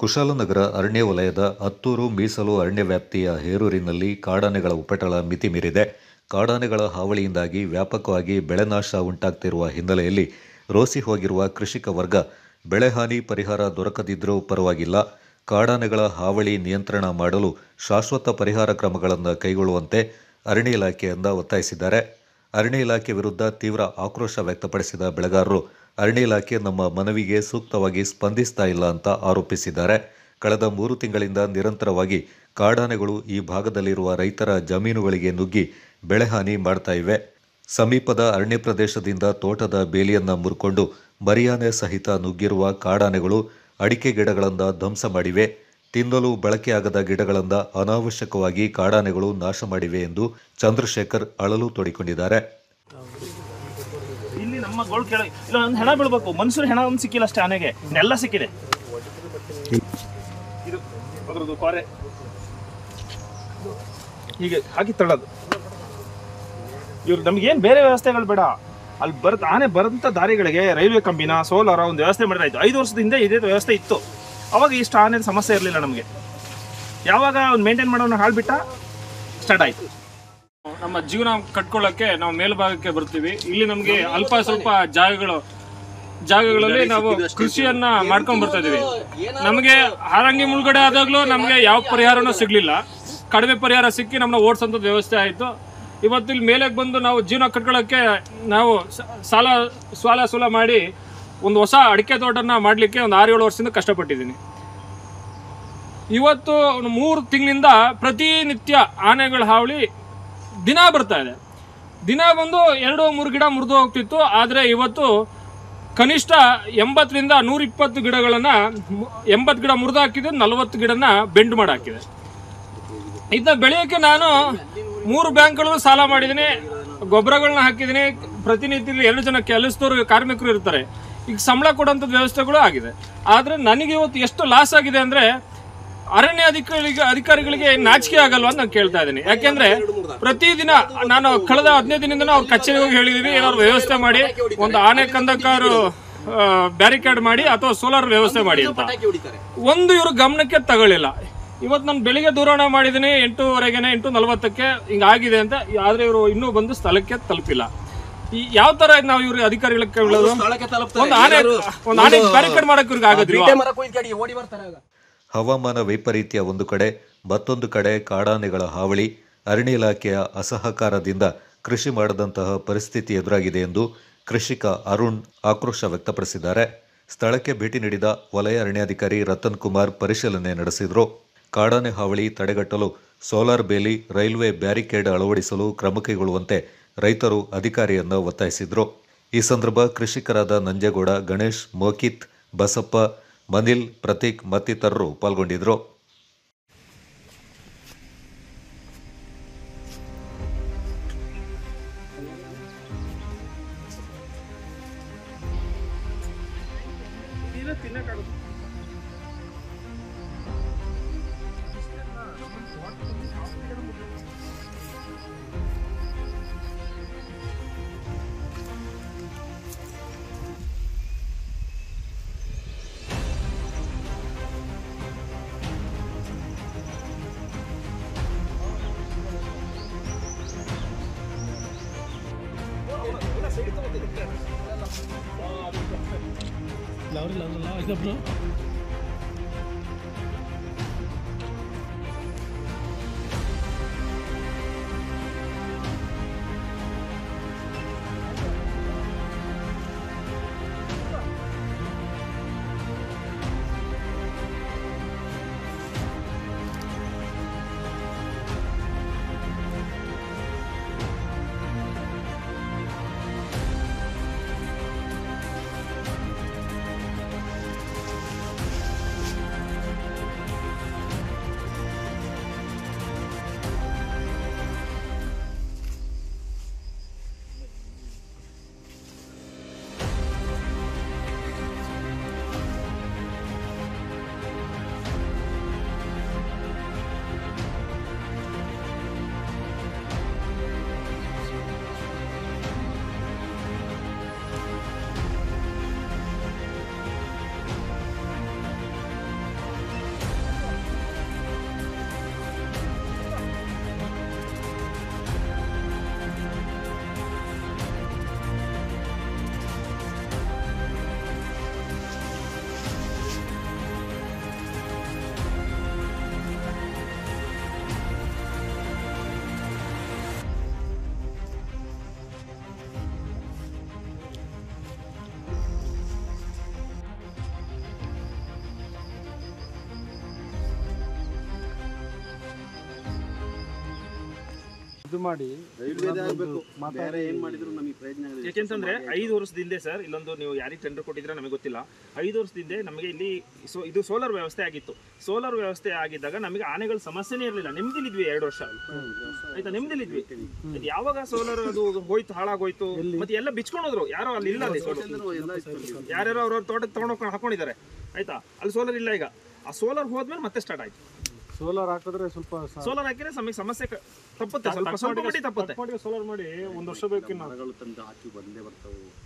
ಕುಶಾಲನಗರ ಅರಣ್ಯ ವಲಯದ ಹತ್ತೂರು ಮೀಸಲು ಅರಣ್ಯ ವ್ಯಾಪ್ತಿಯ ಹೇರೂರಿನಲ್ಲಿ ಕಾಡಾನೆಗಳ ಉಪಟಳ ಮಿತಿ ಮೀರಿದೆ ಕಾಡಾನೆಗಳ ಹಾವಳಿಯಿಂದಾಗಿ ವ್ಯಾಪಕವಾಗಿ ಬೆಳೆನಾಶ ಉಂಟಾಗ್ತಿರುವ ಹಿನ್ನೆಲೆಯಲ್ಲಿ ರೋಸಿ ಹೋಗಿರುವ ಕೃಷಿಕ ವರ್ಗ ಬೆಳೆಹಾನಿ ಪರಿಹಾರ ದೊರಕದಿದ್ದರೂ ಪರವಾಗಿಲ್ಲ ಕಾಡಾನೆಗಳ ಹಾವಳಿ ನಿಯಂತ್ರಣ ಮಾಡಲು ಶಾಶ್ವತ ಪರಿಹಾರ ಕ್ರಮಗಳನ್ನು ಕೈಗೊಳ್ಳುವಂತೆ ಅರಣ್ಯ ಇಲಾಖೆಯಿಂದ ಒತ್ತಾಯಿಸಿದ್ದಾರೆ ಅರಣ್ಯ ಇಲಾಖೆ ವಿರುದ್ಧ ತೀವ್ರ ಆಕ್ರೋಶ ವ್ಯಕ್ತಪಡಿಸಿದ ಬೆಳೆಗಾರರು ಅರಣ್ಯ ಇಲಾಖೆ ನಮ್ಮ ಮನವಿಗೆ ಸೂಕ್ತವಾಗಿ ಸ್ಪಂದಿಸ್ತಾ ಇಲ್ಲ ಅಂತ ಆರೋಪಿಸಿದ್ದಾರೆ ಕಳೆದ ಮೂರು ತಿಂಗಳಿಂದ ನಿರಂತರವಾಗಿ ಕಾಡಾನೆಗಳು ಈ ಭಾಗದಲ್ಲಿರುವ ರೈತರ ಜಮೀನುಗಳಿಗೆ ನುಗ್ಗಿ ಬೆಳೆಹಾನಿ ಮಾಡ್ತಾ ಇವೆ ಸಮೀಪದ ಅರಣ್ಯ ಪ್ರದೇಶದಿಂದ ತೋಟದ ಬೇಲಿಯನ್ನ ಮುರ್ಕೊಂಡು ಮರಿಯಾನೆ ಸಹಿತ ನುಗ್ಗಿರುವ ಕಾಡಾನೆಗಳು ಅಡಿಕೆ ಗಿಡಗಳಿಂದ ಧ್ವಂಸ ಮಾಡಿವೆ ತಿನ್ನಲು ಬಳಕೆಯಾಗದ ಗಿಡಗಳಿಂದ ಅನಾವಶ್ಯಕವಾಗಿ ಕಾಡಾನೆಗಳು ನಾಶ ಮಾಡಿವೆ ಎಂದು ಚಂದ್ರಶೇಖರ್ ಅಳಲು ತೋಡಿಕೊಂಡಿದ್ದಾರೆ ಇಲ್ಲಿ ನಮ್ಮ ಗೋಳ್ ಕೆಳಗೆ ಇಲ್ಲ ಒಂದು ಹೆಣ ಬೀಳ್ಬೇಕು ಮನುಷ್ಯರ ಹೆಣ ಒಂದು ಸಿಕ್ಕಿಲ್ಲ ಅಷ್ಟೇ ಆನೆಗೆ ಎಲ್ಲ ಸಿಕ್ಕಿದೆ ಇದು ಅದ್ರದ್ದು ಕೊರೆ ಹೀಗೆ ಹಾಕಿ ತಳ್ಳೋದು ಇವ್ರು ನಮಗೇನು ಬೇರೆ ವ್ಯವಸ್ಥೆಗಳು ಬೇಡ ಅಲ್ಲಿ ಬರ್ ಆನೆ ಬರಂತ ದಾರಿಗಳಿಗೆ ರೈಲ್ವೆ ಕಂಬಿನ ಸೋಲಾರ ಒಂದು ವ್ಯವಸ್ಥೆ ಮಾಡಿದ್ರೆ ಆಯ್ತು ಐದು ವರ್ಷದ ಹಿಂದೆ ಇದೇ ವ್ಯವಸ್ಥೆ ಇತ್ತು ಅವಾಗ ಇಷ್ಟು ಆನೆ ಸಮಸ್ಯೆ ಇರಲಿಲ್ಲ ನಮಗೆ ಯಾವಾಗ ಅವ್ನು ಮೇಂಟೈನ್ ಮಾಡೋನ ಹಾಳ್ಬಿಟ್ಟ ಸ್ಟಾರ್ಟ್ ಆಯ್ತು ನಮ್ಮ ಜೀವನ ಕಟ್ಕೊಳ್ಳೋಕೆ ನಾವು ಮೇಲ್ಭಾಗಕ್ಕೆ ಬರ್ತೀವಿ ಇಲ್ಲಿ ನಮಗೆ ಅಲ್ಪ ಸ್ವಲ್ಪ ಜಾಗಗಳು ಜಾಗಗಳಲ್ಲಿ ನಾವು ಕೃಷಿಯನ್ನ ಮಾಡ್ಕೊಂಡ್ ಬರ್ತಾ ಇದೀವಿ ನಮಗೆ ಹಾರಂಗಿ ಮುಳುಗಡೆ ಆದಾಗ್ಲೂ ನಮಗೆ ಯಾವ ಪರಿಹಾರನೂ ಸಿಗ್ಲಿಲ್ಲ ಕಡಿಮೆ ಪರಿಹಾರ ಸಿಕ್ಕಿ ನಮ್ಮನ್ನ ಓಡಿಸೋಂಥದ್ದು ವ್ಯವಸ್ಥೆ ಆಯಿತು ಇವತ್ತು ಇಲ್ಲಿ ಮೇಲೆ ಬಂದು ನಾವು ಜೀವನ ಕಟ್ಕೊಳ್ಳೋಕೆ ನಾವು ಸ- ಸಾಲ ಸಾಲ ಸೂಲ ಮಾಡಿ ಒಂದು ಹೊಸ ಅಡಿಕೆ ತೋಟನ ಮಾಡಲಿಕ್ಕೆ ಒಂದು ಆರು ಏಳು ವರ್ಷದಿಂದ ಕಷ್ಟಪಟ್ಟಿದ್ದೀನಿ ಇವತ್ತು ಒಂದು ಮೂರು ತಿಂಗಳಿಂದ ಪ್ರತಿನಿತ್ಯ ಆನೆಗಳ ಹಾವಳಿ ದಿನ ಬರ್ತಾ ಇದೆ ದಿನ ಬಂದು ಎರಡು ಮೂರು ಗಿಡ ಮುರಿದು ಹೋಗ್ತಿತ್ತು ಆದರೆ ಇವತ್ತು ಕನಿಷ್ಠ ಎಂಬತ್ತರಿಂದ ನೂರಿಪ್ಪತ್ತು ಗಿಡಗಳನ್ನ ಮು- ಎಂಬತ್ತು ಗಿಡ ಮುರಿದು ಹಾಕಿದ್ದು ನಲವತ್ತು ಗಿಡನ ಬೆಂಡ್ ಮಾಡಿ ಹಾಕಿದೆ ಇದನ್ನ ಬೆಳೆಯೋಕೆ ನಾನು ಮೂರು ಬ್ಯಾಂಕ್ಗಳು ಸಾಲ ಮಾಡಿದ್ದೀನಿ ಗೊಬ್ಬರಗಳನ್ನ ಹಾಕಿದ್ದೀನಿ ಪ್ರತಿನಿತ್ಯ ಇಲ್ಲಿ ಎರಡು ಜನ ಕೆಲಸದವರು ಕಾರ್ಮಿಕರು ಇರ್ತಾರೆ ಈಗ ಸಂಬಳ ಕೊಡುವಂಥದ್ದು ವ್ಯವಸ್ಥೆಗಳು ಆಗಿದೆ ಆದರೆ ನನಗೆ ಇವತ್ತು ಎಷ್ಟು ಲಾಸ್ ಆಗಿದೆ ಅಂದರೆ ಅರಣ್ಯ ಅಧಿಕಾರಿಗಳಿಗೆ ಅಧಿಕಾರಿಗಳಿಗೆ ನಾಚಿಕೆ ಆಗಲ್ವಾ ಅಂತ ನಾನು ಕೇಳ್ತಾ ಇದ್ದೀನಿ ಯಾಕೆಂದ್ರೆ ಪ್ರತಿದಿನ ನಾನು ಕಳೆದ ಹದಿನೈದು ದಿನದಿಂದ ಅವ್ರ ಕಚೇರಿಗೆ ಹೋಗಿ ಹೇಳಿದೀವಿ ಏನಾದ್ರು ವ್ಯವಸ್ಥೆ ಮಾಡಿ ಒಂದು ಆನೆ ಕಂದಕಾರು ಬ್ಯಾರಿಕೇಡ್ ಮಾಡಿ ಅಥವಾ ಸೋಲಾರ್ ವ್ಯವಸ್ಥೆ ಮಾಡಿ ಅಂತ ಒಂದು ಇವರು ಗಮನಕ್ಕೆ ತಗೊಳ್ಳಿಲ್ಲ ಇವತ್ತು ನಾನು ಬೆಳಿಗ್ಗೆ ದೂರವಾಣಿ ಮಾಡಿದ್ದೀನಿ ಎಂಟೂವರೆಗೆನೆ ಎಂಟು ನಲವತ್ತಕ್ಕೆ ಹಿಂಗಾಗಿದೆ ಅಂತ ಆದ್ರೆ ಇವರು ಇನ್ನೂ ಬಂದು ಸ್ಥಳಕ್ಕೆ ತಲುಪಿಲ್ಲ ಈ ಯಾವ ತರ ನಾವು ಇವ್ರ ಅಧಿಕಾರಿಗಳಿಗೆ ಕೇಳೋದು ಒಂದು ಆನೆ ಒಂದು ಆನೆ ಬ್ಯಾರಿಕೇಡ್ ಮಾಡಕ್ ಇವ್ರಿಗೆ ಆಗೋದಿಲ್ಲ ಹವಾಮಾನ ವೈಪರೀತ್ಯ ಒಂದು ಕಡೆ ಮತ್ತೊಂದು ಕಡೆ ಕಾಡಾನೆಗಳ ಹಾವಳಿ ಅರಣ್ಯ ಇಲಾಖೆಯ ಅಸಹಕಾರದಿಂದ ಕೃಷಿ ಮಾಡದಂತಹ ಪರಿಸ್ಥಿತಿ ಎದುರಾಗಿದೆ ಎಂದು ಕೃಷಿಕ ಅರುಣ್ ಆಕ್ರೋಶ ವ್ಯಕ್ತಪಡಿಸಿದ್ದಾರೆ ಸ್ಥಳಕ್ಕೆ ಭೇಟಿ ನೀಡಿದ ವಲಯ ಅರಣ್ಯಾಧಿಕಾರಿ ರತನ್ ಕುಮಾರ್ ಪರಿಶೀಲನೆ ನಡೆಸಿದರು ಕಾಡಾನೆ ಹಾವಳಿ ತಡೆಗಟ್ಟಲು ಸೋಲಾರ್ ಬೇಲಿ ರೈಲ್ವೆ ಬ್ಯಾರಿಕೇಡ್ ಅಳವಡಿಸಲು ಕ್ರಮ ಕೈಗೊಳ್ಳುವಂತೆ ರೈತರು ಅಧಿಕಾರಿಯನ್ನು ಒತ್ತಾಯಿಸಿದರು ಈ ಸಂದರ್ಭ ಕೃಷಿಕರಾದ ನಂಜೇಗೌಡ ಗಣೇಶ್ ಮೋಕಿತ್ ಬಸಪ್ಪ ಮನಿಲ್ ಪ್ರತೀಕ್ ಮತ್ತಿತರರು ಪಾಲ್ಗೊಂಡಿದ್ದರು ಇದು ಮಾಡಿ ಬೇರೆ ಏನ್ ಮಾಡಿದ್ರು ನಮಗೆ ಪ್ರಯೋಜನ ಆಗಲಿಲ್ಲ. ಯಾಕೆಂತಂದ್ರೆ ಐದು ವರ್ಷದ ಹಿಂದೆ ಸರ್ ಇಲ್ಲೊಂದು ನೀವು ಯಾರಿಗೆ ಟೆಂಡರ್ ಕೊಟ್ಟಿದ್ರೆ ನಮಗೆ ಗೊತ್ತಿಲ್ಲ ಐದು ವರ್ಷದ ಹಿಂದೆ ನಮಗೆ ಇಲ್ಲಿ ಸೊ ಇದು ಸೋಲಾರ್ ವ್ಯವಸ್ಥೆ ಆಗಿತ್ತು ಸೋಲಾರ್ ವ್ಯವಸ್ಥೆ ಆಗಿದ್ದಾಗ ನಮಗೆ ಆನೆಗಳ ಸಮಸ್ಯೆನೇ ಇರಲಿಲ್ಲ ನೆಮ್ಮದಿಲಿದ್ವಿ ಎರಡು ವರ್ಷ ಆಯ್ತಾ ನೆಮ್ಮದಿಲಿದ್ವಿ ಇದು ಯಾವಾಗ ಸೋಲಾರ್ ಅದು ಹೋಯ್ತು ಹಾಳಾಗೋಯ್ತು ಮತ್ತೆ ಎಲ್ಲ ಬಿಚ್ಕೊಂಡು ಹೋದ್ರು ಯಾರೋ ಅಲ್ಲಿ ಇಲ್ಲ ಅಲ್ಲಿ solar. ಎಲ್ಲ ಇತ್ತು. ಯಾರ್ಯಾರೋ ಅವ್ರವ್ರ ತೋಟಕ್ಕೆ ತಗೊಂಡೋಗಿ ಹಾಕೊಂಡಿದ್ದಾರೆ ಆಯ್ತಾ ಅಲ್ಲಿ ಸೋಲಾರ್ ಇಲ್ಲ ಈಗ ಆ ಸೋಲಾರ್ ಹೋದ್ಮೇಲೆ ಮತ್ತೆ ಸ್ಟಾರ್ಟ್ ಆಯ್ತು ಸೋಲಾರ್ ಹಾಕಿದ್ರೆ ಸ್ವಲ್ಪ ಸ- ಸೋಲಾರ್ ಹಾಕಿದ್ರೆ ನಮಗೆ ಸಮಸ್ಯೆ ಕ- ತಪ್ಪುತ್ತೆ ಸ್ವಲ್ಪ ಸ್ವಲ್ಪ ಮಟ್ಟಿಗೆ ತಪ್ಪುತ್ತೆ ಸೋಲಾರ್ ಮಾಡಿ ಒಂದು ವರ್ಷ ಬೇಕು ಮರಗಳು ತಂದು ಹಾಕಿ ಬಂದೇ ಬರ್ತಾವೆ